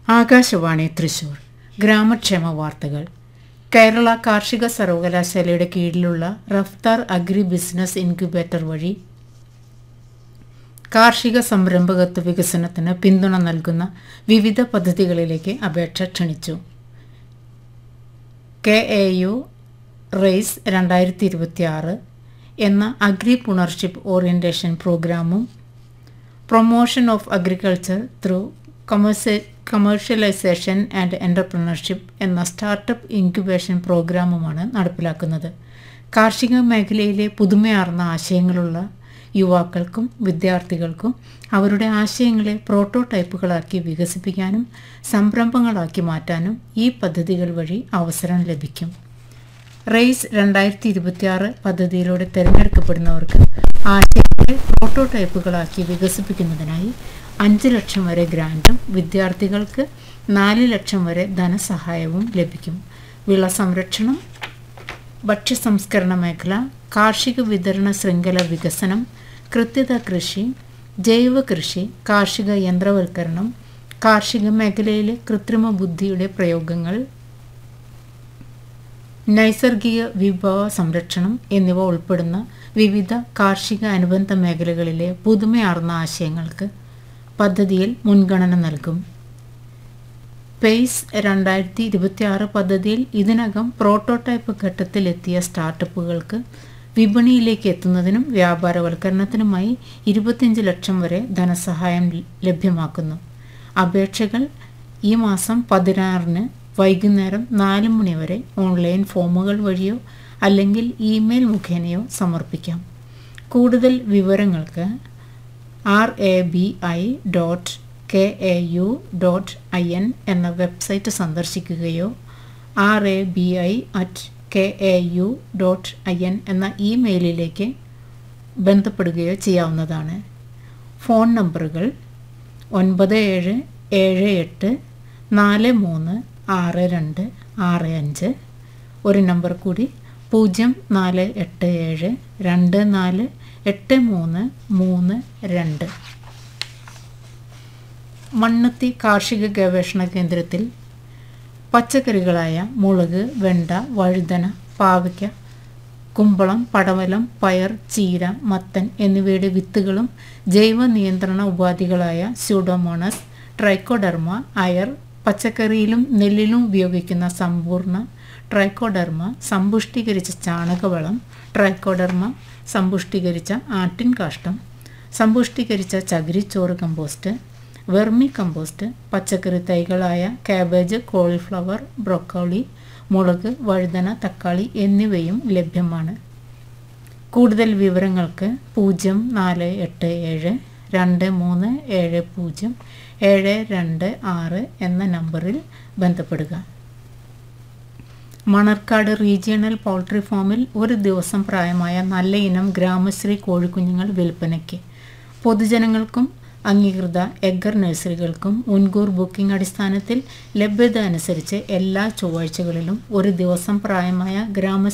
ആകാശവാണി തൃശൂർ ഗ്രാമക്ഷേമ വാർത്തകൾ കേരള കാർഷിക സർവകലാശാലയുടെ കീഴിലുള്ള റഫ്താർ അഗ്രി ബിസിനസ് ഇൻക്യുബേറ്റർ വഴി കാർഷിക സംരംഭകത്വ വികസനത്തിന് പിന്തുണ നൽകുന്ന വിവിധ പദ്ധതികളിലേക്ക് അപേക്ഷ ക്ഷണിച്ചു കെ എ യു റേസ് രണ്ടായിരത്തി ഇരുപത്തി ആറ് എന്ന അഗ്രി പുണർഷിപ്പ് ഓറിയൻറ്റേഷൻ പ്രോഗ്രാമും പ്രൊമോഷൻ ഓഫ് അഗ്രികൾച്ചർ ത്രൂ കൊമേഴ്സ്യ കമേഴ്ഷ്യലൈസേഷൻ ആൻഡ് എൻ്റർപ്രണർഷിപ്പ് എന്ന സ്റ്റാർട്ടപ്പ് ഇൻക്യുബേഷൻ പ്രോഗ്രാമുമാണ് നടപ്പിലാക്കുന്നത് കാർഷിക മേഖലയിലെ പുതുമയാർന്ന ആശയങ്ങളുള്ള യുവാക്കൾക്കും വിദ്യാർത്ഥികൾക്കും അവരുടെ ആശയങ്ങളെ പ്രോട്ടോടൈപ്പുകളാക്കി വികസിപ്പിക്കാനും സംരംഭങ്ങളാക്കി മാറ്റാനും ഈ പദ്ധതികൾ വഴി അവസരം ലഭിക്കും റേസ് രണ്ടായിരത്തി ഇരുപത്തിയാറ് പദ്ധതിയിലൂടെ തിരഞ്ഞെടുക്കപ്പെടുന്നവർക്ക് ആശയങ്ങളെ പ്രോട്ടോടൈപ്പുകളാക്കി വികസിപ്പിക്കുന്നതിനായി അഞ്ച് ലക്ഷം വരെ ഗ്രാൻറ്റും വിദ്യാർത്ഥികൾക്ക് നാല് ലക്ഷം വരെ ധനസഹായവും ലഭിക്കും വിള സംരക്ഷണം ഭക്ഷ്യസംസ്കരണ മേഖല കാർഷിക വിതരണ ശൃംഖല വികസനം കൃത്യത കൃഷി ജൈവ കൃഷി കാർഷിക യന്ത്രവൽക്കരണം കാർഷിക മേഖലയിലെ കൃത്രിമ ബുദ്ധിയുടെ പ്രയോഗങ്ങൾ നൈസർഗിക വിഭവ സംരക്ഷണം എന്നിവ ഉൾപ്പെടുന്ന വിവിധ കാർഷിക അനുബന്ധ മേഖലകളിലെ പുതുമയാർന്ന ആശയങ്ങൾക്ക് പദ്ധതിയിൽ മുൻഗണന നൽകും പേസ് രണ്ടായിരത്തി ഇരുപത്തി ആറ് പദ്ധതിയിൽ ഇതിനകം പ്രോട്ടോടൈപ്പ് ഘട്ടത്തിലെത്തിയ സ്റ്റാർട്ടപ്പുകൾക്ക് വിപണിയിലേക്ക് എത്തുന്നതിനും വ്യാപാരവൽക്കരണത്തിനുമായി ഇരുപത്തിയഞ്ച് ലക്ഷം വരെ ധനസഹായം ലഭ്യമാക്കുന്നു അപേക്ഷകൾ ഈ മാസം പതിനാറിന് വൈകുന്നേരം നാല് മണി വരെ ഓൺലൈൻ ഫോമുകൾ വഴിയോ അല്ലെങ്കിൽ ഇമെയിൽ മുഖേനയോ സമർപ്പിക്കാം കൂടുതൽ വിവരങ്ങൾക്ക് R A B I dot K A U dot I N എന്ന വെബ്സൈറ്റ് സന്ദർശിക്കുകയോ R A B I at K A U dot I N എന്ന ഇമെയിലിലേക്ക് ബന്ധപ്പെടുകയോ ചെയ്യാവുന്നതാണ് ഫോൺ നമ്പറുകൾ ഒൻപത് ഏഴ് ഏഴ് എട്ട് നാല് മൂന്ന് ആറ് രണ്ട് ആറ് അഞ്ച് ഒരു നമ്പർ കൂടി പൂജ്യം നാല് എട്ട് ഏഴ് രണ്ട് നാല് എട്ട് മൂന്ന് മൂന്ന് രണ്ട് മണ്ണത്തി കാർഷിക ഗവേഷണ കേന്ദ്രത്തിൽ പച്ചക്കറികളായ മുളക് വെണ്ട വഴുതന പാവയ്ക്ക കുമ്പളം പടവലം പയർ ചീര മത്തൻ എന്നിവയുടെ വിത്തുകളും ജൈവ നിയന്ത്രണ ഉപാധികളായ സ്യൂഡോമോണസ് ട്രൈക്കോഡർമ അയർ പച്ചക്കറിയിലും നെല്ലിലും ഉപയോഗിക്കുന്ന സമ്പൂർണ്ണ ട്രൈക്കോഡർമ സമ്പുഷ്ടീകരിച്ച ചാണകവളം ട്രൈക്കോഡർമ സമ്പുഷ്ടീകരിച്ച ആട്ടിൻ കാഷ്ടം സമ്പുഷ്ടീകരിച്ച ചകിരിച്ചോറ് കമ്പോസ്റ്റ് വെർമി കമ്പോസ്റ്റ് പച്ചക്കറി തൈകളായ കാബേജ് കോളിഫ്ലവർ ബ്രൊക്കോളി മുളക് വഴുതന തക്കാളി എന്നിവയും ലഭ്യമാണ് കൂടുതൽ വിവരങ്ങൾക്ക് പൂജ്യം നാല് എട്ട് ഏഴ് രണ്ട് മൂന്ന് ഏഴ് പൂജ്യം ഏഴ് രണ്ട് ആറ് എന്ന നമ്പറിൽ ബന്ധപ്പെടുക മണർക്കാട് റീജിയണൽ പൗൾട്രി ഫാമിൽ ഒരു ദിവസം പ്രായമായ നല്ല ഇനം ഗ്രാമശ്രീ കോഴിക്കുഞ്ഞുങ്ങൾ വിൽപ്പനയ്ക്ക് പൊതുജനങ്ങൾക്കും അംഗീകൃത എഗർ നഴ്സറികൾക്കും മുൻകൂർ ബുക്കിംഗ് അടിസ്ഥാനത്തിൽ ലഭ്യത അനുസരിച്ച് എല്ലാ ചൊവ്വാഴ്ചകളിലും ഒരു ദിവസം പ്രായമായ ഗ്രാമ